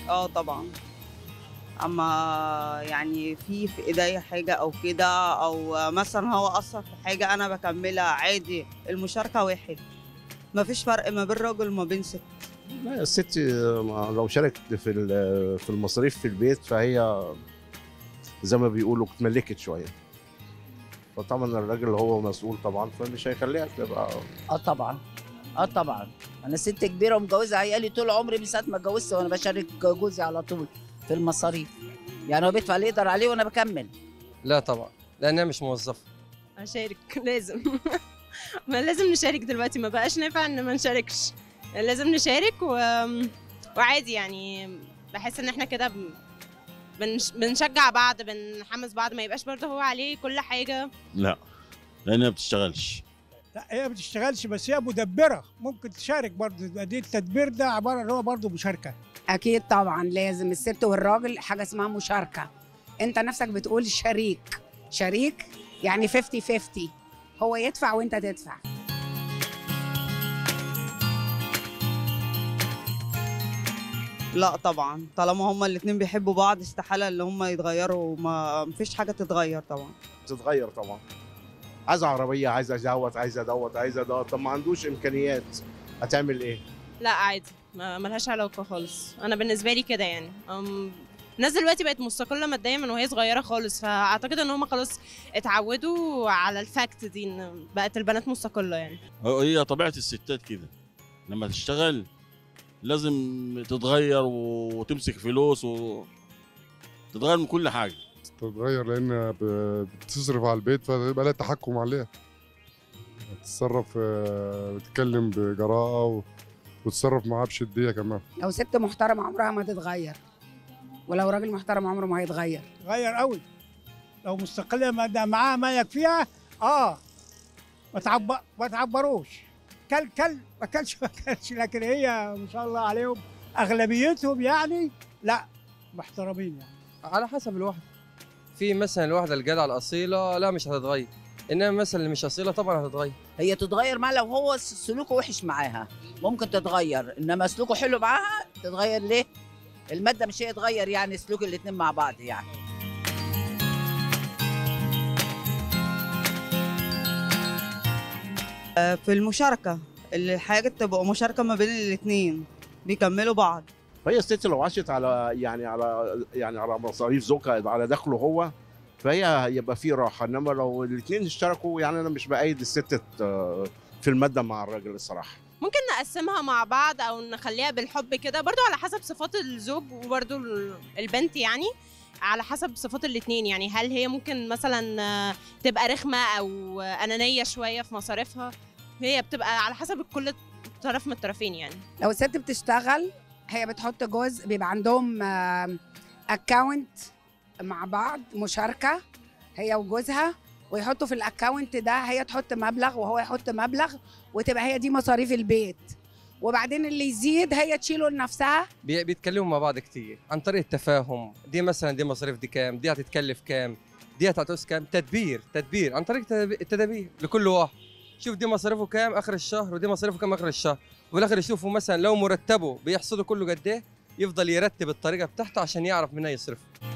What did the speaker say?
اه طبعا اما يعني في في ايديا حاجه او كده او مثلا هو اثر في حاجه انا بكملها عادي المشاركه واحد مفيش فرق ما بين راجل وما بين ست لا الست ما- لو شاركت في ال- في المصاريف في البيت فهي زي ما بيقولوا اتملكت شويه فطبعا الراجل هو مسؤول طبعا فمش هيخليها تبقى اه طبعا اه طبعا انا ست كبيره ومجوزه عيالي طول عمري من ساعه ما اتجوزت وانا بشارك جوزي على طول في المصاريف يعني هو بيدفع اللي يقدر عليه وانا بكمل لا طبعا لانها مش موظفه اشارك لازم ما لازم نشارك دلوقتي ما بقاش نافع ان ما نشاركش لازم نشارك و... وعادي يعني بحس ان احنا كده ب- بنش... بنشجع بعض بنحمس بعض ما يبقاش برضه هو عليه كل حاجه لا لانها ما بتشتغلش لا هي ما بتشتغلش بس هي مدبره ممكن تشارك برضه دي التدبير ده عباره ان هو برضه مشاركه اكيد طبعا لازم الست والراجل حاجه اسمها مشاركه انت نفسك بتقول شريك شريك يعني 50 50 هو يدفع وانت تدفع لا طبعا طالما هما الاتنين بيحبوا بعض استحاله ان هما يتغيروا ما مفيش حاجه تتغير طبعا تتغير طبعا عايزه عربيه عايزه دوت عايزه دوت عايزه دوت طب ما عندوش امكانيات هتعمل ايه؟ لا عادي ما ملهاش علاقه خالص انا بالنسبه لي كده يعني أم... الناس دلوقتي بقت مستقله ماديا من وهي صغيره خالص فاعتقد ان هم خلاص اتعودوا على الفاكت دي ان بقت البنات مستقله يعني هي طبيعه الستات كده لما تشتغل لازم تتغير وتمسك فلوس وتتغير من كل حاجه تتغير لان ب- بتصرف على البيت فيبقى لها تحكم عليها تتصرف آه، بتتكلم بجراءه و- وتتصرف معاها بشديه كمان لو ست محترمه عمرها ما تتغير ولو راجل محترم عمره ما هيتغير غير قوي لو مستقله ما ده معاها ما يكفيها اه ما تعبر ما تعبروش كل كل ما كلش ما كلش لكن هي ما شاء الله عليهم اغلبيتهم يعني لا محترمين يعني على حسب الواحده في مثلا الواحده الجدعه الاصيله لا مش هتتغير انما مثلا اللي مش اصيله طبعا هتتغير هي تتغير معاه لو هو س- سلوكه وحش معاها ممكن تتغير انما سلوكه حلو معاها تتغير ليه الماده مش هي تغير يعني سلوك الاتنين مع بعض يعني آه، في المشاركه الحاجه تبقى مشاركه ما بين الاتنين بيكملوا بعض فهي الست لو عاشت على يعني على يعني على مصاريف زوجها على دخله هو فهي هيبقى في راحه انما لو الاثنين اشتركوا يعني انا مش بايد الست ت- في الماده مع الراجل الصراحه ممكن نقسمها مع بعض او نخليها بالحب كده برضو على حسب صفات الزوج وبرضو ال- البنت يعني على حسب صفات الاتنين يعني هل هي ممكن مثلا آه، تبقى رخمة او آه، انانية شوية في مصاريفها هي بتبقى على حسب كل طرف من الطرفين يعني لو الست بتشتغل هي بتحط جزء بيبقى عندهم اكاونت مع بعض مشاركه هي وجوزها ويحطوا في الاكاونت ده هي تحط مبلغ وهو يحط مبلغ وتبقى هي دي مصاريف البيت وبعدين اللي يزيد هي تشيله لنفسها بي- بيتكلموا مع بعض كتير عن طريق التفاهم دي مثلا دي مصاريف دي كام دي هتتكلف كام دي هتعوز كام تدبير تدبير عن طريق التدب- التدابير لكل واحد شوف دي مصاريفه كام اخر الشهر ودي مصاريفه كام اخر الشهر وفي الاخر يشوفوا مثلا لو مرتبه بيحصده كله قد ايه يفضل يرتب الطريقه بتاعته عشان يعرف منين يصرفه